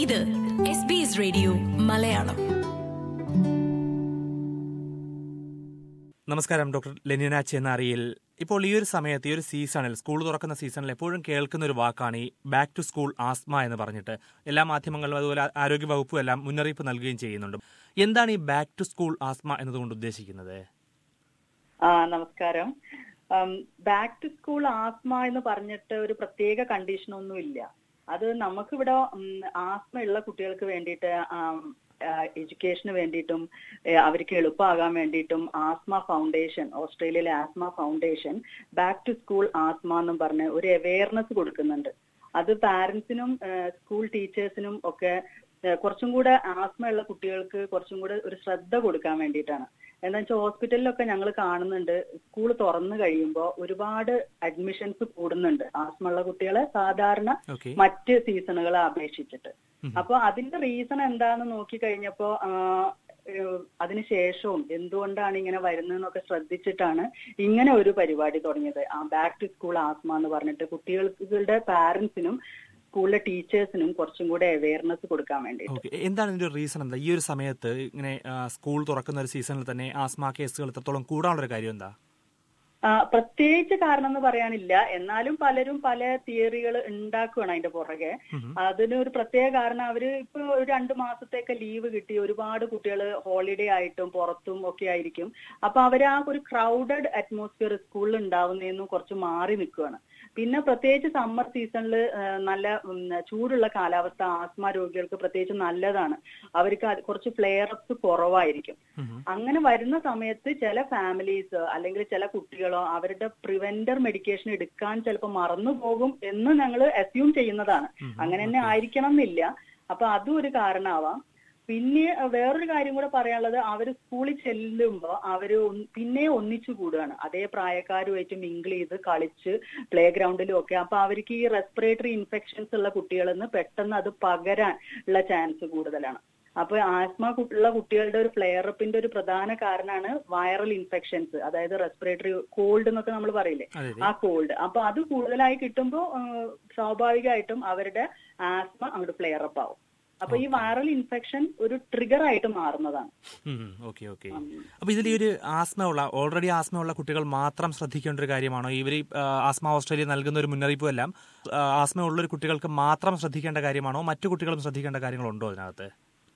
ഇത് S B S radio Malayalam നമസ്കാരം doctor ലെനിന ചെന്നാറിയിൽ ഇപ്പോൾ ഈ ഒരു സമയത്ത് ഈ ഒരു സീസണിൽ സ്കൂൾ തുറക്കുന്ന സീസണിൽ എപ്പോഴും കേൾക്കുന്ന ഒരു വാക്കാണ് ഈ ബാക്ക് ടു സ്കൂൾ ആസ്മ എന്ന് പറഞ്ഞിട്ട് എല്ലാ മാധ്യമങ്ങളും അതുപോലെ ആരോഗ്യ വകുപ്പും എല്ലാം മുന്നറിയിപ്പ് നൽകുകയും ചെയ്യുന്നുണ്ട് എന്താണ് ഈ ബാക്ക് ടു സ്കൂൾ ആസ്മ എന്നതുകൊണ്ട് ഉദ്ദേശിക്കുന്നത് ആ നമസ്കാരം ബാക്ക് ടു സ്കൂൾ ആസ്മ എന്ന് പറഞ്ഞിട്ട് ഒരു പ്രത്യേക കണ്ടീഷൻ ഒന്നും ഇല്ല അത് നമുക്കിവിടെ ഉം, ആസ്മ ഉള്ള കുട്ടികൾക്ക് വേണ്ടിയിട്ട് എഡ്യൂക്കേഷന് വേണ്ടിയിട്ടും ഏ, അവർക്ക് എളുപ്പമാകാൻ വേണ്ടിയിട്ടും ആസ്മ ഫൗണ്ടേഷൻ ഓസ്ട്രേലിയയിലെ asthma foundation back to school asthma എന്നും പറഞ്ഞ് ഒരു അവയർനെസ് കൊടുക്കുന്നുണ്ട് അത് പാരന്റ്സിനും സ്കൂൾ ടീച്ചേഴ്സിനും ഒക്കെ ഏ, കുറച്ചും കൂടെ ആസ്മ ഉള്ള കുട്ടികൾക്ക് കുറച്ചും കൂടെ ഒരു ശ്രദ്ധ കൊടുക്കാൻ വേണ്ടിയിട്ടാണ് എന്താ വെച്ചാൽ ഹോസ്പിറ്റലിലൊക്കെ ഞങ്ങൾ കാണുന്നുണ്ട് സ്കൂൾ തുറന്നു കഴിയുമ്പോൾ ഒരുപാട് അഡ്മിഷൻസ് കൂടുന്നുണ്ട് ആസ്മ ഉള്ള കുട്ടികളെ സാധാരണ ഓക്കെ മറ്റ് സീസണുകളെ അപേക്ഷിച്ചിട്ട് അപ്പൊ അതിന്റെ റീസൺ എന്താന്ന് നോക്കി കഴിഞ്ഞപ്പോ അതിനുശേഷവും എന്തുകൊണ്ടാണ് ഇങ്ങനെ വരുന്നതെന്നൊക്കെ ശ്രദ്ധിച്ചിട്ടാണ് ഇങ്ങനെ ഒരു പരിപാടി തുടങ്ങിയത് ആ ബാക്ക് ടു സ്കൂൾ ആസ്മ എന്ന് പറഞ്ഞിട്ട് കുട്ടികളുടെ പാരന്റ്സിനും സ്കൂളിലെ ടീച്ചേഴ്സിനും കുറച്ചും കൂടെ അവയർനെസ് കൊടുക്കാൻ വേണ്ടി ഓക്കെ എന്താണ് ഇതിന്റെ ഒരു റീസൺ എന്താ ഈ ഒരു സമയത്ത് ഇങ്ങനെ ആ, സ്കൂൾ തുറക്കുന്ന ഒരു സീസണിൽ തന്നെ ആസ്മ കേസുകൾ എത്രത്തോളം കൂടാനുള്ള ഒരു കാര്യം എന്താ ആ, പ്രത്യേകിച്ച് കാരണം എന്ന് പറയാനില്ല എന്നാലും പലരും പല തിയറികൾ ഉണ്ടാക്കുകയാണ് അതിന്റെ പുറകെ അതിന് ഒരു പ്രത്യേക കാരണം അവര് ഇപ്പൊ ഒരു രണ്ടു മാസത്തേക്ക് ലീവ് കിട്ടി ഒരുപാട് കുട്ടികൾ ഹോളിഡേ ആയിട്ടും പുറത്തും ഒക്കെ ആയിരിക്കും അപ്പൊ അവര് ആ ഒരു ക്രൗഡഡ് അറ്റ്മോസ്ഫിയർ സ്കൂളിൽ ഉണ്ടാവുന്നതെന്നും കുറച്ച് മാറി നിൽക്കുകയാണ് പിന്നെ പ്രത്യേകിച്ച് സമ്മർ സീസണിൽ നല്ല ഉം, ചൂടുള്ള കാലാവസ്ഥ ആസ്മ രോഗികൾക്ക് പ്രത്യേകിച്ച് നല്ലതാണ് അവർക്ക് അത് കുറച്ച് ഫ്ലെയർ അപ്സ് കുറവായിരിക്കും അങ്ങനെ വരുന്ന സമയത്ത് ചില ഫാമിലീസ് അല്ലെങ്കിൽ ചില കുട്ടികളോ അവരുടെ പ്രിവെന്റർ മെഡിക്കേഷൻ എടുക്കാൻ ചിലപ്പോൾ മറന്നു പോകും എന്ന് ഞങ്ങൾ അസ്യൂം ചെയ്യുന്നതാണ് അങ്ങനെ തന്നെ ആയിരിക്കണം എന്നില്ല അപ്പൊ അതും ഒരു കാരണമാവാം പിന്നെ വേറൊരു കാര്യം കൂടെ പറയാനുള്ളത് അവർ സ്കൂളിൽ ചെല്ലുമ്പോ അവര് ഒന്ന് പിന്നെ ഒന്നിച്ചു കൂടുകയാണ് അതേ പ്രായക്കാരുമായിട്ട് മിങ്കിൾ ചെയ്ത് കളിച്ച് പ്ലേ ഗ്രൗണ്ടിലും ഒക്കെ അപ്പൊ അവർക്ക് ഈ റെസ്പിറേറ്ററി ഇൻഫെക്ഷൻസ് ഉള്ള കുട്ടികളിൽ നിന്ന് പെട്ടെന്ന് അത് പകരാൻ ഉള്ള ചാൻസ് കൂടുതലാണ് അപ്പൊ ആസ്മ കു- ഉള്ള കുട്ടികളുടെ ഒരു ഫ്ലെയർ അപ്പിന്റെ ഒരു പ്രധാന കാരണമാണ് വൈറൽ ഇൻഫെക്ഷൻസ് അതായത് റെസ്പിറേറ്ററി കോൾഡ് എന്നൊക്കെ നമ്മൾ പറയില്ലേ അതെ ആ കോൾഡ് അപ്പൊ അത് കൂടുതലായി കിട്ടുമ്പോൾ സ്വാഭാവികമായിട്ടും അവരുടെ ആസ്മ അങ്ങോട്ട് ഫ്ലെയർ അപ്പ് ആവും അപ്പൊ ഈ വൈറൽ ഇൻഫെക്ഷൻ ഒരു ട്രിഗർ ആയിട്ട് മാറുന്നതാണ് ഓക്കെ ഓക്കെ അപ്പൊ ഇതിൽ ഈ ഒരു ആസ്മ ഉള്ള ഓൾറെഡി ആസ്മ ഉള്ള കുട്ടികൾ മാത്രം ശ്രദ്ധിക്കേണ്ട ഒരു കാര്യമാണോ ഇവർ ആസ്മ ഓസ്ട്രേലിയ നൽകുന്ന ഒരു മുന്നറിയിപ്പും എല്ലാം ആ, ആസ്മ ഉള്ള ഒരു കുട്ടികൾക്ക് മാത്രം ശ്രദ്ധിക്കേണ്ട കാര്യമാണോ മറ്റു കുട്ടികളും ശ്രദ്ധിക്കേണ്ട കാര്യങ്ങളുണ്ടോ അതിനകത്ത്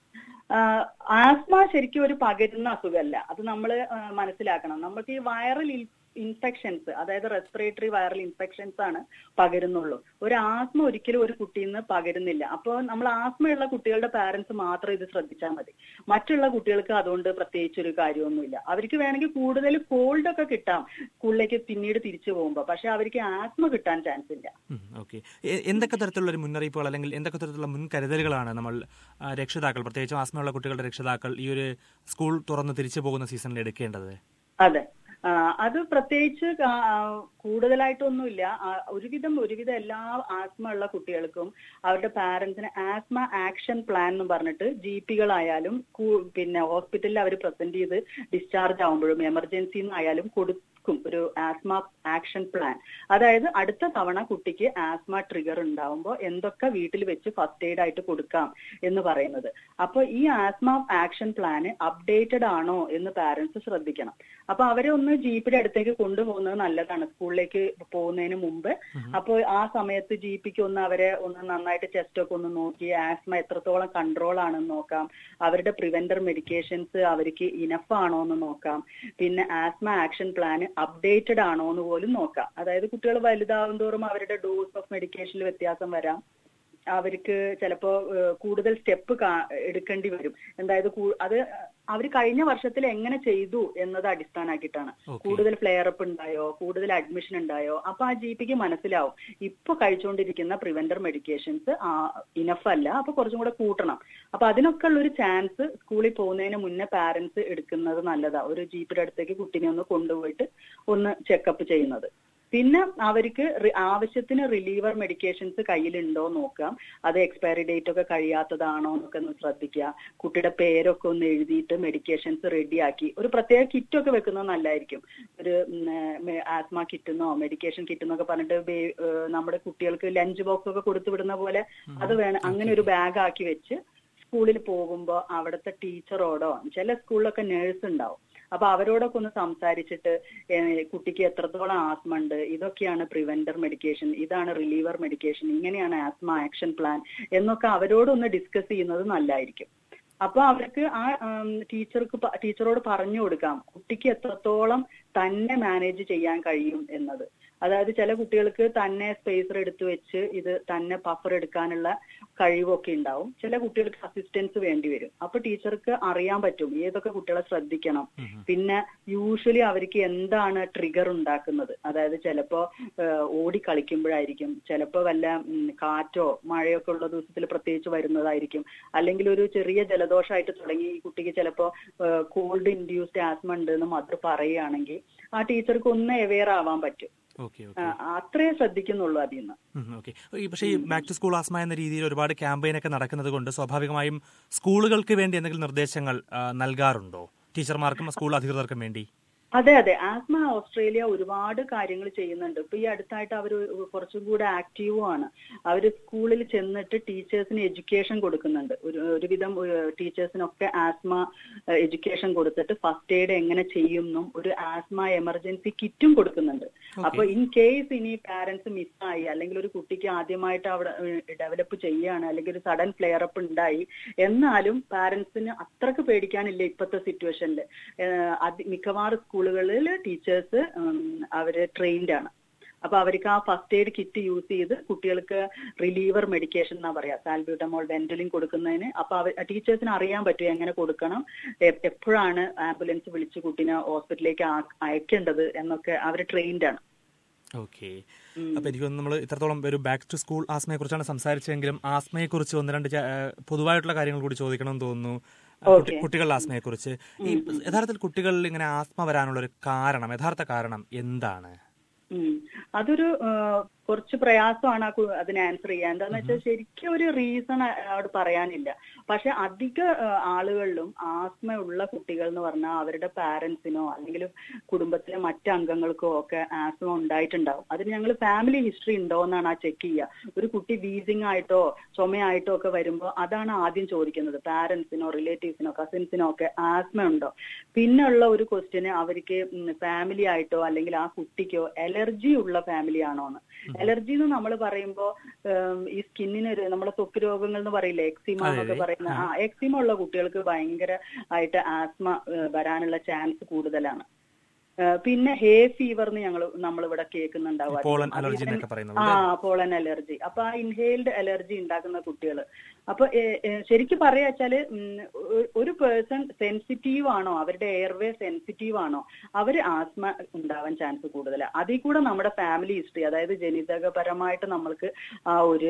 ആഹ് ആസ്മ ശരിക്കും ഒരു പകരുന്ന അസുഖമല്ല അത് നമ്മൾ മനസ്സിലാക്കണം നമുക്ക് ഈ വൈറൽ ഇൻഫെക്ഷൻസ് അതായത് റെസ്പിറേറ്ററി വൈറൽ ഇൻഫെക്ഷൻസ് ആണ് പകരുന്നുള്ളൂ ഒരു ആസ്മ ഒരിക്കലും ഒരു കുട്ടിയിൽ നിന്ന് പകരുന്നില്ല അപ്പോൾ നമ്മൾ ആസ്മയുള്ള കുട്ടികളുടെ പാരന്റ്സ് മാത്രം ഇത് ശ്രദ്ധിച്ചാൽ മതി മറ്റുള്ള കുട്ടികൾക്ക് അതുകൊണ്ട് പ്രത്യേകിച്ച് ഒരു കാര്യമൊന്നുമില്ല അവർക്ക് വേണമെങ്കിൽ കൂടുതൽ കോൾഡ് ഒക്കെ കിട്ടാം സ്കൂളിലേക്ക് പിന്നീട് തിരിച്ചു പോകുമ്പോൾ പക്ഷെ അവർക്ക് ആസ്മ കിട്ടാൻ ചാൻസ് ഇല്ല ഓക്കെ എന്തൊക്കെ തരത്തിലുള്ള ഒരു മുന്നറിയിപ്പുകൾ അല്ലെങ്കിൽ എന്തൊക്കെ തരത്തിലുള്ള മുൻകരുതലുകളാണ് നമ്മൾ ആ, രക്ഷിതാക്കൾ പ്രത്യേകിച്ചും ആസ്മയുള്ള കുട്ടികളുടെ രക്ഷിതാക്കൾ ഈ ഒരു സ്കൂൾ തുറന്ന് തിരിച്ചു പോകുന്ന സീസണിൽ എടുക്കേണ്ടത് അതെ ആ, അത് പ്രത്യേകിച്ച് കാ- ആ, കൂടുതലായിട്ടൊന്നുമില്ല ആ, ഒരുവിധം ഒരുവിധം എല്ലാ ആസ്മ ഉള്ള കുട്ടികൾക്കും അവരുടെ പാരന്റ്സിന് ആസ്മ ആക്ഷൻ പ്ലാൻ എന്ന് പറഞ്ഞിട്ട് ജി പികളായാലും പിന്നെ ഹോസ്പിറ്റലിൽ അവർ പ്രസന്റ് ചെയ്ത് ഡിസ്ചാർജ് ആവുമ്പോഴും എമർജൻസി ആയാലും കൊടുക്കും ഒരു ആസ്മ ആക്ഷൻ പ്ലാൻ അതായത് അടുത്ത തവണ കുട്ടിക്ക് ആസ്മ ട്രിഗർ ഉണ്ടാവുമ്പോൾ എന്തൊക്കെ വീട്ടിൽ വെച്ച് ഫസ്റ്റ് എയ്ഡ് ആയിട്ട് കൊടുക്കാം എന്ന് പറയുന്നത് അപ്പൊ ഈ ആസ്മ ആക്ഷൻ പ്ലാന് അപ്ഡേറ്റഡ് ആണോ എന്ന് പാരന്റ്സ് ശ്രദ്ധിക്കണം അപ്പൊ അവരെ ഒന്ന് ജീപ്പിന്റെ അടുത്തേക്ക് കൊണ്ടുപോകുന്നത് നല്ലതാണ് സ്കൂളിലേക്ക് പോകുന്നതിന് മുമ്പ് അപ്പൊ ആ സമയത്ത് ജീപ്പിക്ക് ഒന്ന് അവരെ ഒന്ന് നന്നായിട്ട് ചെസ്റ്റ് ഒക്കെ ഒന്ന് നോക്കി ആസ്മ എത്രത്തോളം കൺട്രോൾ ആണെന്ന് നോക്കാം അവരുടെ പ്രിവെന്റർ മെഡിക്കേഷൻസ് അവർക്ക് ഇനഫ് ആണോ എന്ന് നോക്കാം പിന്നെ ആസ്മ ആക്ഷൻ പ്ലാൻ അപ്ഡേറ്റഡ് ആണോ എന്ന് പോലും നോക്കാം അതായത് കുട്ടികൾ വലുതാവും തോറും അവരുടെ ഡോസ് ഓഫ് മെഡിക്കേഷനിൽ വ്യത്യാസം വരാം അവർക്ക് ചിലപ്പോ ഏഹ്, കൂടുതൽ സ്റ്റെപ്പ് എടുക്കേണ്ടി വരും എന്തായത് കൂ- അത് അവർ കഴിഞ്ഞ വർഷത്തിൽ എങ്ങനെ ചെയ്തു എന്നത് അടിസ്ഥാനമാക്കിയിട്ടാണ് Okay. കൂടുതൽ ഫ്ലെയർ അപ്പ് ഉണ്ടായോ കൂടുതൽ അഡ്മിഷൻ ഉണ്ടായോ അപ്പൊ ആ ജി പിക്ക് മനസ്സിലാവും ഇപ്പൊ കഴിച്ചുകൊണ്ടിരിക്കുന്ന പ്രിവെന്റർ മെഡിക്കേഷൻസ് ഇനഫ് അല്ല അപ്പൊ കുറച്ചും കൂടെ കൂട്ടണം അപ്പൊ അതിനൊക്കെ ഉള്ള ഒരു ചാൻസ് സ്കൂളിൽ പോകുന്നതിന് മുന്നേ പാരന്റ്സ് എടുക്കുന്നത് നല്ലതാ ഒരു ജീപ്പിന്റെ അടുത്തേക്ക് കുട്ടീനെ ഒന്ന് കൊണ്ടുപോയിട്ട് ഒന്ന് ചെക്കപ്പ് ചെയ്യുന്നത് പിന്നെ അവർക്ക് റി- ആവശ്യത്തിന് റിലീവർ മെഡിക്കേഷൻസ് കയ്യിലുണ്ടോ നോക്കാം അത് എക്സ്പയറി ഡേറ്റ് ഒക്കെ കഴിയാത്തതാണോ എന്നൊക്കെ ഒന്ന് ശ്രദ്ധിക്കുക കുട്ടിയുടെ പേരൊക്കെ ഒന്ന് എഴുതിയിട്ട് മെഡിക്കേഷൻസ് റെഡിയാക്കി ഒരു പ്രത്യേക കിറ്റ് ഒക്കെ വെക്കുന്നത് നല്ലതായിരിക്കും ഒരു ആസ്മ കിറ്റുന്നോ മെഡിക്കേഷൻ കിറ്റുന്നൊക്കെ പറഞ്ഞിട്ട് ബേ- ഏഹ് നമ്മുടെ കുട്ടികൾക്ക് ലഞ്ച് ബോക്സ് ഒക്കെ കൊടുത്തു വിടുന്ന പോലെ അത് വേണം അങ്ങനെ ഒരു ബാഗ് ആക്കി വെച്ച് സ്കൂളിൽ പോകുമ്പോൾ അവിടുത്തെ ടീച്ചറോടോ ചില സ്കൂളിലൊക്കെ നേഴ്സ് ഉണ്ടാവും അപ്പൊ അവരോടൊക്കെ ഒന്ന് സംസാരിച്ചിട്ട് ഏഹ് കുട്ടിക്ക് എത്രത്തോളം ആസ്മ ഉണ്ട് ഇതൊക്കെയാണ് പ്രിവെന്റർ മെഡിക്കേഷൻ ഇതാണ് റിലീവർ മെഡിക്കേഷൻ ഇങ്ങനെയാണ് ആസ്മ ആക്ഷൻ പ്ലാൻ എന്നൊക്കെ അവരോടൊന്ന് ഡിസ്കസ് ചെയ്യുന്നത് നല്ലതായിരിക്കും അപ്പൊ അവർക്ക് ആ ടീച്ചർക്ക് ടീച്ചറോട് പറഞ്ഞു കൊടുക്കാം കുട്ടിക്ക് എത്രത്തോളം തന്നെ മാനേജ് ചെയ്യാൻ കഴിയും എന്നത് അതായത് ചില കുട്ടികൾക്ക് തന്നെ സ്പേസർ എടുത്തു വെച്ച് ഇത് തന്നെ പഫർ എടുക്കാനുള്ള കഴിവൊക്കെ ഉണ്ടാവും ചില കുട്ടികൾക്ക് അസിസ്റ്റൻസ് വേണ്ടി വരും അപ്പൊ ടീച്ചർക്ക് അറിയാൻ പറ്റും ഏതൊക്കെ കുട്ടികളെ ശ്രദ്ധിക്കണം പിന്നെ യൂഷ്വലി അവർക്ക് എന്താണ് ട്രിഗർ ഉണ്ടാക്കുന്നത് അതായത് ചിലപ്പോ ഏഹ്, ഓടി കളിക്കുമ്പോഴായിരിക്കും ചിലപ്പോ വല്ല ഉം, കാറ്റോ മഴയൊക്കെ ഉള്ള ദിവസത്തിൽ പ്രത്യേകിച്ച് വരുന്നതായിരിക്കും അല്ലെങ്കിൽ ഒരു ചെറിയ ജലദോഷമായിട്ട് തുടങ്ങി ഈ കുട്ടിക്ക് ചിലപ്പോ കോൾഡ് ഇൻഡ്യൂസ്ഡ് ആസ്മ ഉണ്ട് എന്ന് മദർ പറയുകയാണെങ്കിൽ ആ ടീച്ചർക്ക് ഒന്ന് അവെയർ ആവാൻ പറ്റും ഓക്കെ ആ, അത്രേ ശ്രദ്ധിക്കുന്നുള്ളൂ അതിൽ നിന്ന് ഓക്കെ പക്ഷേ ഈ ബാക്ക് ടു സ്കൂൾ ആസ്മ എന്ന രീതിയിൽ ഒരുപാട് ക്യാമ്പയിനൊക്കെ നടക്കുന്നത് കൊണ്ട് സ്വാഭാവികമായും സ്കൂളുകൾക്ക് വേണ്ടി എന്തെങ്കിലും നിർദ്ദേശങ്ങൾ ആ, നൽകാറുണ്ടോ ടീച്ചർമാർക്കും സ്കൂൾ അധികൃതർക്കും വേണ്ടി അതെ അതെ ആസ്മ ഓസ്ട്രേലിയ ഒരുപാട് കാര്യങ്ങൾ ചെയ്യുന്നുണ്ട് ഇപ്പൊ ഈ അടുത്തായിട്ട് അവർ കുറച്ചും കൂടെ ആക്റ്റീവും ആണ് അവർ സ്കൂളിൽ ചെന്നിട്ട് ടീച്ചേഴ്സിന് എഡ്യൂക്കേഷൻ കൊടുക്കുന്നുണ്ട് ഒരു ഒരുവിധം ടീച്ചേഴ്സിനൊക്കെ ആസ്മ എഡ്യൂക്കേഷൻ കൊടുത്തിട്ട് ഫസ്റ്റ് എയ്ഡ് എങ്ങനെ ചെയ്യുമെന്നും ഒരു ആസ്മ എമർജൻസി കിറ്റും കൊടുക്കുന്നുണ്ട് അപ്പൊ ഇൻ കേസ് ഇനി പാരന്റ്സ് മിസ്സായി അല്ലെങ്കിൽ ഒരു കുട്ടിക്ക് ആദ്യമായിട്ട് അവിടെ ഡെവലപ്പ് ചെയ്യാണ് അല്ലെങ്കിൽ ഒരു സഡൻ ഫ്ലെയർ അപ്പ് ഉണ്ടായി എന്നാലും പാരന്റ്സിന് അത്രക്ക് പേടിക്കാനില്ല ഇപ്പോഴത്തെ സിറ്റുവേഷനിൽ മിക്കവാറും സ്കൂളുകളിൽ ടീച്ചേഴ്സ് അവര് ട്രെയിൻഡ് ആണ് അപ്പൊ അവർക്ക് ആ ഫസ്റ്റ് എയ്ഡ് കിറ്റ് യൂസ് ചെയ്ത് കുട്ടികൾക്ക് റിലീവർ മെഡിക്കേഷൻ എന്നാ പറയാ സാൽബ്യൂട്ടമോൾ വെന്റലിൻ കൊടുക്കുന്നതിന് അപ്പൊ അവർ ടീച്ചേഴ്സിന് അറിയാൻ പറ്റും എങ്ങനെ കൊടുക്കണം എ- എപ്പോഴാണ് ആംബുലൻസ് വിളിച്ച് കുട്ടീനെ ഹോസ്പിറ്റലിലേക്ക് ആ- അയക്കേണ്ടത് എന്നൊക്കെ അവർ ട്രെയിൻഡ് ആണ് ഓക്കെ അപ്പൊ എനിക്ക് തോന്നുന്നു നമ്മൾ ഇത്രത്തോളം ഒരു ബാക്ക് ടു സ്കൂൾ ആസ്മയെ കുറിച്ചാണ് സംസാരിച്ചെങ്കിലും ആസ്മയെ കുറിച്ച് ഒന്ന് രണ്ട് ച- ഏഹ് പൊതുവായിട്ടുള്ള കാര്യങ്ങൾ കൂടി ചോദിക്കണമെന്ന് തോന്നുന്നു ആ, കുട്ടി- കുട്ടികളുടെ ആസ്മയെ കുറിച്ച് ഈ യഥാർത്ഥത്തിൽ കുട്ടികളിൽ ഇങ്ങനെ ആസ്മ വരാനുള്ള ഒരു കാരണം യഥാർത്ഥ കാരണം എന്താണ് ഉം. അതൊരു ആ, കുറച്ച് പ്രയാസമാണ് ആ കു- അതിന് ആൻസർ ചെയ്യാൻ എന്താന്ന് വെച്ചാൽ ശരിക്കും ഒരു റീസൺ അവിടെ പറയാനില്ല പക്ഷെ അധിക ആ, ആളുകളിലും ആസ്മ ഉള്ള കുട്ടികൾ എന്ന് പറഞ്ഞാൽ അവരുടെ പാരന്റ്സിനോ അല്ലെങ്കിൽ കുടുംബത്തിലെ മറ്റ് അംഗങ്ങൾക്കോ ഒക്കെ ആസ്മ ഉണ്ടായിട്ടുണ്ടാവും അതിന് ഞങ്ങൾ ഫാമിലി ഹിസ്റ്ററി ഉണ്ടോ എന്നാണ് ആ ചെക്ക് ചെയ്യുക ഒരു കുട്ടി വീസിങ് ആയിട്ടോ ചുമയായിട്ടോ ഒക്കെ വരുമ്പോൾ അതാണ് ആദ്യം ചോദിക്കുന്നത് പാരന്റ്സിനോ റിലേറ്റീവ്സിനോ കസിൻസിനോ ഒക്കെ ആസ്മ ഉണ്ടോ പിന്നെ ഉള്ള ഒരു ക്വസ്റ്റ്യന് അവർക്ക് ഫാമിലി ആയിട്ടോ അല്ലെങ്കിൽ ആ കുട്ടിക്കോ അലർജി ഉള്ള ഫാമിലി ആണോ എന്ന് അലർജി എന്ന് നമ്മൾ പറയുമ്പോൾ ഈ സ്കിന്നിന് ഒരു നമ്മുടെ ത്വക്ക് രോഗങ്ങൾ എന്ന് പറയില്ലേ എക്സിമ എന്നൊക്കെ പറയുന്ന ആ എക്സിമ ഉള്ള കുട്ടികൾക്ക് ഭയങ്കര ആയിട്ട് ആസ്മ വരാനുള്ള ചാൻസ് കൂടുതലാണ് ഏഹ് പിന്നെ ഹേ ഫീവർ എന്ന് ഞങ്ങൾ നമ്മളിവിടെ കേൾക്കുന്നുണ്ടാവും പോളൻ അലർജി എന്നൊക്കെ പറയുന്നത് ആ പോളൻ അലർജി അപ്പൊ ആ ഇൻഹെയിൽഡ് അലർജി ഉണ്ടാക്കുന്ന കുട്ടികൾ അപ്പൊ ഏ- ഏ, ശരിക്കും പറയാ വെച്ചാല് ഉം, ഒ- ഒരു പേഴ്സൺ സെൻസിറ്റീവ് ആണോ അവരുടെ എയർവേ സെൻസിറ്റീവ് ആണോ അവര് ആസ്മ ഉണ്ടാവാൻ ചാൻസ് കൂടുതലാണ് അതിൽ കൂടെ നമ്മുടെ ഫാമിലി ഹിസ്റ്ററി അതായത് ജനിതകപരമായിട്ട് നമ്മൾക്ക് ആ ഒരു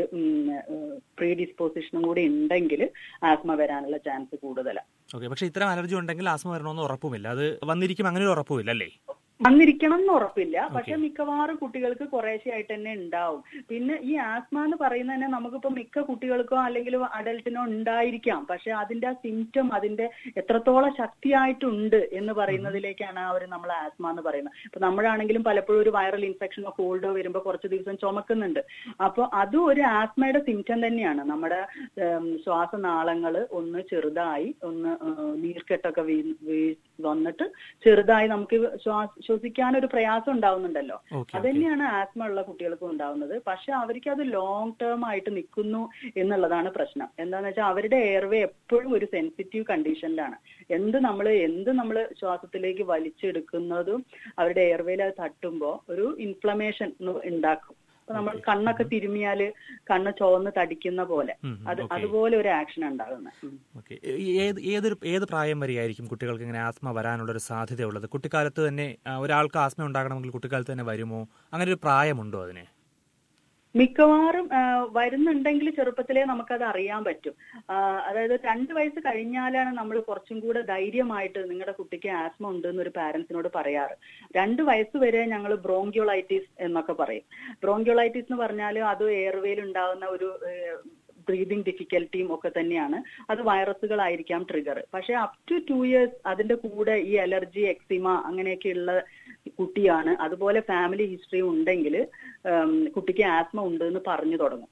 പ്രീ ഡിസ്പോസിഷനും കൂടി ഉണ്ടെങ്കിൽ ആസ്മ വരാനുള്ള ചാൻസ് കൂടുതലാണ് ഓക്കെ പക്ഷെ ഇത്തരം അലർജി ഉണ്ടെങ്കിൽ ആസ്മ വരണമെന്ന് ഉറപ്പുമില്ല അത് വന്നിരിക്കും അങ്ങനെ ഒരു ഉറപ്പുമില്ല അല്ലേ വന്നിരിക്കണം എന്ന് ഉറപ്പില്ല പക്ഷെ മിക്കവാറും കുട്ടികൾക്ക് കുറേശ്ശെ ആയിട്ട് തന്നെ ഉണ്ടാവും പിന്നെ ഈ ആസ്മ എന്ന് പറയുന്നത് തന്നെ നമുക്കിപ്പോ മിക്ക കുട്ടികൾക്കോ അല്ലെങ്കിൽ അഡൽട്ടിനോ ഉണ്ടായിരിക്കാം പക്ഷെ അതിന്റെ ആ സിംറ്റം അതിന്റെ എത്രത്തോളം ശക്തിയായിട്ടുണ്ട് എന്ന് പറയുന്നതിലേക്കാണ് ആ ഒരു നമ്മൾ ആസ്മ എന്ന് പറയുന്നത് ഇപ്പൊ നമ്മളാണെങ്കിലും പലപ്പോഴും ഒരു വൈറൽ ഇൻഫെക്ഷനോ കോൾഡോ വരുമ്പോൾ കുറച്ച് ദിവസം ചുമക്കുന്നുണ്ട് അപ്പൊ അതും ഒരു ആസ്മയുടെ സിംറ്റം തന്നെയാണ് നമ്മുടെ ഉം, ശ്വാസനാളങ്ങൾ ഒന്ന് ചെറുതായി ഒന്ന് ഉം, നീർക്കെട്ടൊക്കെ വീ- വീ- വന്നിട്ട് ചെറുതായി നമുക്ക് ശ്വാസ ശ്വസിക്കാൻ ഒരു പ്രയാസം ഉണ്ടാവുന്നുണ്ടല്ലോ ഓക്കെ അത് തന്നെയാണ് ആസ്മ ഉള്ള കുട്ടികൾക്കും ഉണ്ടാവുന്നത് പക്ഷെ അവർക്ക് അത് ലോങ് ടേം ആയിട്ട് നിൽക്കുന്നു എന്നുള്ളതാണ് പ്രശ്നം എന്താന്ന് വെച്ചാൽ അവരുടെ എയർവേ എപ്പോഴും ഒരു സെൻസിറ്റീവ് കണ്ടീഷനിലാണ് എന്ത് നമ്മൾ എന്ത് നമ്മൾ ശ്വാസത്തിലേക്ക് വലിച്ചെടുക്കുന്നതും അവരുടെ എയർവേയിൽ അത് തട്ടുമ്പോൾ ഒരു ഇൻഫ്ലമേഷൻ ഉണ്ടാക്കും അപ്പൊ നമ്മൾ കണ്ണൊക്കെ തിരുമിയാല് കണ്ണ് ചോന്ന് തടിക്കുന്ന പോലെ ഉം, അത് okay. അതുപോലെ ഒരു ആക്ഷൻ ഉണ്ടാകുന്നത് ഉം. ഓക്കെ ഏത് ഏതൊരു ഏത് പ്രായം വരെയായിരിക്കും കുട്ടികൾക്ക് ഇങ്ങനെ ആസ്മ വരാനുള്ള ഒരു സാധ്യതയുള്ളത് കുട്ടിക്കാലത്ത് തന്നെ ആ, ഒരാൾക്ക് ആസ്മ ഉണ്ടാകണമെങ്കിൽ കുട്ടിക്കാലത്ത് തന്നെ വരുമോ അങ്ങനെ ഒരു പ്രായമുണ്ടോ അതിന് മിക്കവാറും ആ, വരുന്നുണ്ടെങ്കിൽ ചെറുപ്പത്തിലേ നമുക്കത് അറിയാൻ പറ്റും ആ, അതായത് രണ്ട് വയസ്സ് കഴിഞ്ഞാലാണ് നമ്മൾ കുറച്ചും കൂടെ ധൈര്യമായിട്ട് നിങ്ങളുടെ കുട്ടിക്ക് ആസ്മ ഉണ്ട് എന്നൊരു പാരന്റ്സിനോട് പറയാറ് രണ്ട് വയസ്സ് വരെ ഞങ്ങൾ ബ്രോങ്കിയോളൈറ്റിസ് എന്നൊക്കെ പറയും ബ്രോങ്കിയോളൈറ്റിസ് എന്ന് പറഞ്ഞാൽ അത് എയർവേയിൽ ഉണ്ടാകുന്ന ഒരു ബ്രീതിങ് ഡിഫിക്കൽറ്റിയും ഒക്കെ തന്നെയാണ് അത് വൈറസുകളായിരിക്കാം ട്രിഗർ പക്ഷെ അപ് ടു ടു ഇയേഴ്സ് അതിന്റെ കൂടെ ഈ അലർജി എക്സിമ അങ്ങനെയൊക്കെയുള്ള കുട്ടിയാണ് അതുപോലെ ഫാമിലി ഹിസ്റ്ററി ഉണ്ടെങ്കിൽ കുട്ടിക്ക് ആസ്മ ഉണ്ട് എന്ന് പറഞ്ഞു തുടങ്ങും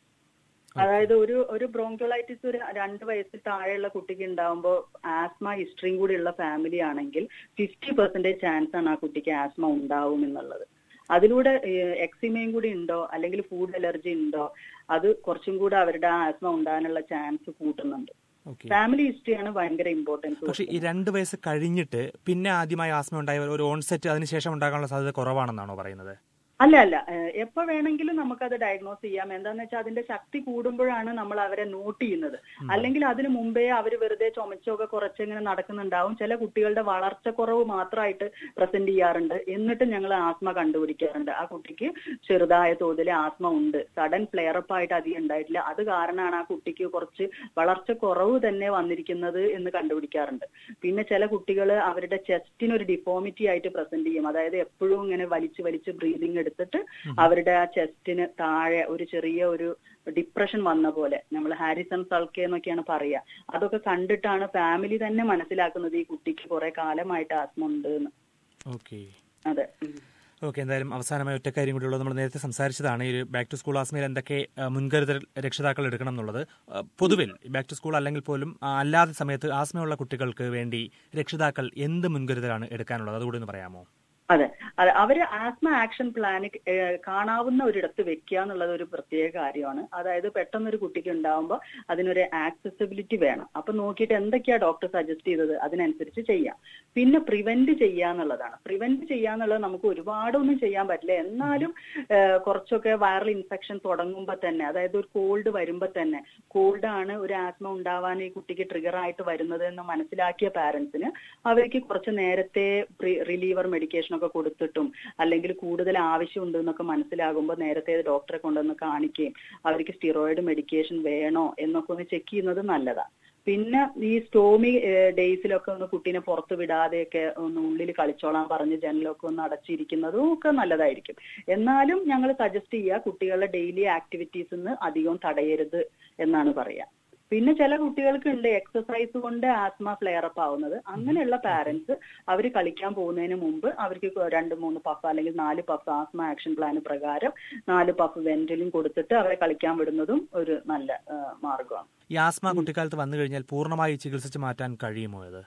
അതായത് ഒരു ഒരു ബ്രോങ്കിയോളൈറ്റിസ് ഒരു രണ്ട് വയസ്സിൽ താഴെയുള്ള കുട്ടിക്ക് ഉണ്ടാവുമ്പോൾ ആസ്മ ഹിസ്റ്ററിയും കൂടി ഉള്ള ഫാമിലി ആണെങ്കിൽ ഫിഫ്റ്റി പെർസെന്റേജ് ചാൻസ് ആണ് ആ കുട്ടിക്ക് ആസ്മ ഉണ്ടാവും എന്നുള്ളത് അതിലൂടെ എക്സിമയും കൂടി ഉണ്ടോ അല്ലെങ്കിൽ ഫുഡ് അലർജി ഉണ്ടോ അത് കുറച്ചും കൂടെ അവരുടെ ആ ആസ്മ ഉണ്ടാകാനുള്ള ചാൻസ് കൂട്ടുന്നുണ്ട് ഓക്കെ ഫാമിലി ഹിസ്റ്ററിയാണ് ഭയങ്കര ഇമ്പോർട്ടൻസ് പക്ഷെ ഈ രണ്ട് വയസ്സ് കഴിഞ്ഞിട്ട് പിന്നെ ആദ്യമായി ആസ്മ ഉണ്ടായ ഒരു ഓൺസെറ്റ് അതിനുശേഷം ഉണ്ടാകാനുള്ള സാധ്യത കുറവാണെന്നാണോ പറയുന്നത് അല്ല അല്ല ഏഹ് എപ്പോ വേണമെങ്കിലും നമുക്കത് ഡയഗ്നോസ് ചെയ്യാം എന്താന്ന് വെച്ചാൽ അതിന്റെ ശക്തി കൂടുമ്പോഴാണ് നമ്മൾ അവരെ നോട്ട് ചെയ്യുന്നത് അല്ലെങ്കിൽ അതിനു മുമ്പേ അവർ വെറുതെ ചുമച്ചൊക്കെ കുറച്ചിങ്ങനെ നടക്കുന്നുണ്ടാവും ചില കുട്ടികളുടെ വളർച്ച കുറവ് മാത്രമായിട്ട് പ്രസന്റ് ചെയ്യാറുണ്ട് എന്നിട്ട് ഞങ്ങൾ ആസ്മ കണ്ടുപിടിക്കാറുണ്ട് ആ കുട്ടിക്ക് ചെറുതായ തോതിൽ ആസ്മ ഉണ്ട് സഡൻ ഫ്ലെയറപ്പ് ആയിട്ട് അധികം ഉണ്ടായിട്ടില്ല അത് കാരണമാണ് ആ കുട്ടിക്ക് കുറച്ച് വളർച്ച കുറവ് തന്നെ വന്നിരിക്കുന്നത് എന്ന് കണ്ടുപിടിക്കാറുണ്ട് പിന്നെ ചില കുട്ടികൾ അവരുടെ ചെസ്റ്റിന് ഒരു ഡിഫോമിറ്റി ആയിട്ട് പ്രസന്റ് ചെയ്യും അതായത് എപ്പോഴും ഇങ്ങനെ വലിച്ചു വലിച്ച് ബ്രീതിങ് എടുത്തിട്ട് അവരുടെ ആ ചെസ്റ്റിന് താഴെ ഒരു ചെറിയ ഒരു ഡിപ്രഷൻ വന്ന പോലെ നമ്മൾ ഹാരിസൺ സൾക്കെ എന്നൊക്കെയാണ് പറയുക അതൊക്കെ കണ്ടിട്ടാണ് ഫാമിലി തന്നെ മനസ്സിലാക്കുന്നത് ഈ കുട്ടിക്ക് കുറെ കാലമായിട്ട് ആസ്മ ഉണ്ട് എന്ന് ഓക്കെ അതെ ഉം. ഓക്കെ എന്തായാലും അവസാനമായി ഒറ്റ കാര്യം കൂടിയുള്ളത് നമ്മൾ നേരത്തെ സംസാരിച്ചതാണ് ഈ ഒരു ബാക്ക് ടു സ്കൂൾ ആസ്മയിൽ എന്തൊക്കെ ആ, മുൻകരുതൽ രക്ഷിതാക്കൾ എടുക്കണം എന്നുള്ളത് ആ, പൊതുവിൽ ബാക്ക് ടു സ്കൂൾ അല്ലെങ്കിൽ പോലും ആ, അല്ലാത്ത സമയത്ത് ആസ്മയുള്ള കുട്ടികൾക്ക് വേണ്ടി രക്ഷിതാക്കൾ എന്ത് മുൻകരുതലാണ് എടുക്കാനുള്ളത് അതുകൂടി ഒന്ന് പറയാമോ അതെ അതെ അവര് ആസ്മ ആക്ഷൻ പ്ലാൻ കാണാവുന്ന ഒരിടത്ത് വെക്കുക എന്നുള്ളത് ഒരു പ്രത്യേക കാര്യമാണ് അതായത് പെട്ടെന്ന് ഒരു കുട്ടിക്ക് ഉണ്ടാവുമ്പോൾ അതിനൊരു ആക്സസിബിലിറ്റി വേണം അപ്പൊ നോക്കിയിട്ട് എന്തൊക്കെയാ ഡോക്ടർ സജസ്റ്റ് ചെയ്തത് അതിനനുസരിച്ച് ചെയ്യാം പിന്നെ പ്രിവെന്റ് ചെയ്യുക എന്നുള്ളതാണ് പ്രിവെന്റ് ചെയ്യുക എന്നുള്ളത് നമുക്ക് ഒരുപാടൊന്നും ചെയ്യാൻ പറ്റില്ല എന്നാലും ഏഹ്, കുറച്ചൊക്കെ വൈറൽ ഇൻഫെക്ഷൻ തുടങ്ങുമ്പോൾ തന്നെ അതായത് ഒരു കോൾഡ് വരുമ്പോൾ തന്നെ കോൾഡ് ആണ് ഒരു ആസ്മ ഉണ്ടാവാൻ ഈ കുട്ടിക്ക് ട്രിഗർ ആയിട്ട് വരുന്നത് എന്ന് മനസ്സിലാക്കിയ പാരന്റ്സിന് അവർക്ക് കുറച്ച് നേരത്തെ റിലീവർ മെഡിക്കേഷൻ ഒക്കെ കൊടുത്തിട്ടും അല്ലെങ്കിൽ കൂടുതൽ ആവശ്യമുണ്ട് എന്നൊക്കെ മനസ്സിലാകുമ്പോൾ നേരത്തെ ഡോക്ടറെ കൊണ്ടുവന്ന് കാണിക്കുകയും അവർക്ക് സ്റ്റിറോയിഡ് മെഡിക്കേഷൻ വേണോ എന്നൊക്കെ ഒന്ന് ചെക്ക് ചെയ്യുന്നത് നല്ലതാണ് പിന്നെ ഈ സ്റ്റോമി ഡേയ്സിലൊക്കെ ഒന്ന് കുട്ടീനെ പുറത്ത് വിടാതെയൊക്കെ ഒന്ന് ഉള്ളിൽ കളിച്ചോളാൻ പറഞ്ഞ് ജനലൊക്കെ ഒന്ന് അടച്ചിരിക്കുന്നതും ഒക്കെ നല്ലതായിരിക്കും എന്നാലും ഞങ്ങൾ സജസ്റ്റ് ചെയ്യുക കുട്ടികളുടെ ഡെയിലി ആക്ടിവിറ്റീസ് അധികം തടയരുത് എന്നാണ് പറയുക പിന്നെ ചില കുട്ടികൾക്ക് ഉണ്ട് എക്സസൈസ് കൊണ്ട് ആസ്മ ഫ്ലെയർ അപ്പ് ആവുന്നത് അങ്ങനെയുള്ള പാരന്റ്സ് അവർ കളിക്കാൻ പോകുന്നതിന് മുമ്പ് അവർക്ക് രണ്ട് മൂന്ന് പഫ് അല്ലെങ്കിൽ നാല് പഫ് ആസ്മ ആക്ഷൻ പ്ലാൻ പ്രകാരം നാല് പഫ് വെന്റലിൻ കൊടുത്തിട്ട് അവരെ കളിക്കാൻ വിടുന്നതും ഒരു നല്ല ആ, മാർഗമാണ് ഈ ആസ്മ കുട്ടിക്കാലത്ത് വന്നു കഴിഞ്ഞാൽ പൂർണ്ണമായി ചികിത്സിച്ച് മാറ്റാൻ കഴിയുമോ ഇത്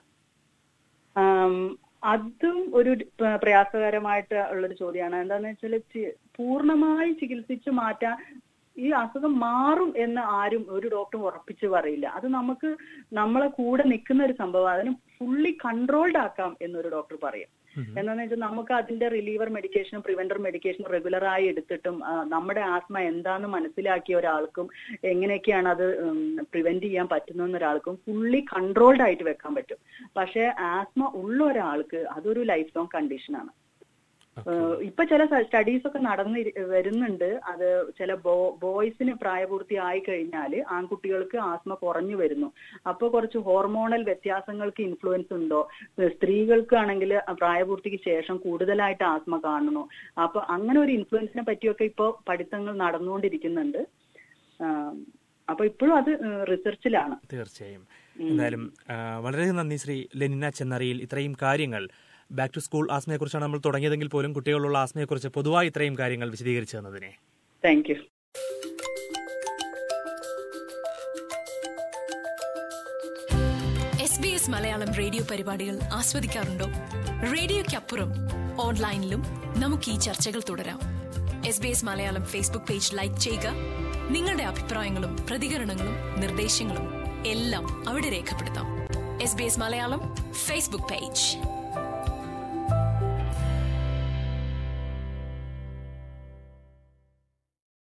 ആം, അതും ഒരു പ- പ്രയാസകരമായിട്ട് ഉള്ളൊരു ചോദ്യമാണ് എന്താന്ന് വെച്ചാൽ പൂർണ്ണമായി ചികിത്സിച്ച് മാറ്റാൻ ഈ അസുഖം മാറും എന്ന് ആരും ഒരു ഡോക്ടറും ഉറപ്പിച്ച് പറയില്ല അത് നമുക്ക് നമ്മളെ കൂടെ നിൽക്കുന്ന ഒരു സംഭവം അതിന് ഫുള്ളി കൺട്രോൾഡ് ആക്കാം എന്നൊരു ഡോക്ടർ പറയും എന്താന്ന് വെച്ചാൽ നമുക്ക് അതിന്റെ റിലീവർ മെഡിക്കേഷനും പ്രിവെന്റർ മെഡിക്കേഷനും റെഗുലറായി എടുത്തിട്ടും ആ, നമ്മുടെ ആസ്മ എന്താന്ന് മനസ്സിലാക്കിയ ഒരാൾക്കും എങ്ങനെയൊക്കെയാണ് അത് പ്രിവെന്റ് ചെയ്യാൻ പറ്റുന്ന ഒരാൾക്കും ഫുള്ളി കൺട്രോൾഡ് ആയിട്ട് വെക്കാൻ പറ്റും പക്ഷെ ആസ്മ ഉള്ള ഒരാൾക്ക് അതൊരു ലൈഫ് ലോങ് കണ്ടീഷനാണ് ഏഹ് ഇപ്പൊ ചില സ്റ്റഡീസ് ഒക്കെ നടന്ന് വരുന്നുണ്ട് അത് ചില ബോ ബോയ്സിന് പ്രായപൂർത്തി ആയി കഴിഞ്ഞാൽ ആൺകുട്ടികൾക്ക് ആസ്മ കുറഞ്ഞു വരുന്നു അപ്പൊ കുറച്ച് ഹോർമോണൽ വ്യത്യാസങ്ങൾക്ക് ഇൻഫ്ലുവൻസ് ഉണ്ടോ ഏഹ് സ്ത്രീകൾക്കാണെങ്കിൽ പ്രായപൂർത്തിക്ക് ശേഷം കൂടുതലായിട്ട് ആസ്മ കാണുന്നു അപ്പൊ അങ്ങനെ ഒരു ഇൻഫ്ലുവൻസിനെ പറ്റിയൊക്കെ ഇപ്പൊ പഠിത്തങ്ങൾ നടന്നുകൊണ്ടിരിക്കുന്നുണ്ട് ആഹ് അപ്പൊ ഇപ്പോഴും അത് റിസർച്ചിലാണ് തീർച്ചയായും എന്തായാലും ആ, വളരെ നന്ദി ശ്രീ ലെനിന ചെന്നറിയിൽ ഇത്രയും കാര്യങ്ങൾ ബാക്ക് ടു സ്കൂൾ ആസ്മയെക്കുറിച്ചാണ് നമ്മൾ തുടങ്ങിയതെങ്കിൽ പോലും കുട്ടികളുള്ള ആസ്മയെക്കുറിച്ച് പൊതുവായി ഇത്രയും കാര്യങ്ങൾ വിശദീകരിച്ചു തന്നതിനെ thank you S B S Malayalam radio പരിപാടികൾ ആസ്വദിക്കാറുണ്ടോ റേഡിയോയ്ക്കപ്പുറം ഓൺലൈനിലും നമുക്ക് ഈ ചർച്ചകൾ തുടരാം S B S Malayalam Facebook page like ചെയ്യുക നിങ്ങളുടെ അഭിപ്രായങ്ങളും പ്രതികരണങ്ങളും നിർദ്ദേശങ്ങളും എല്ലാം അവിടെ രേഖപ്പെടുത്താം S B S Malayalam Facebook page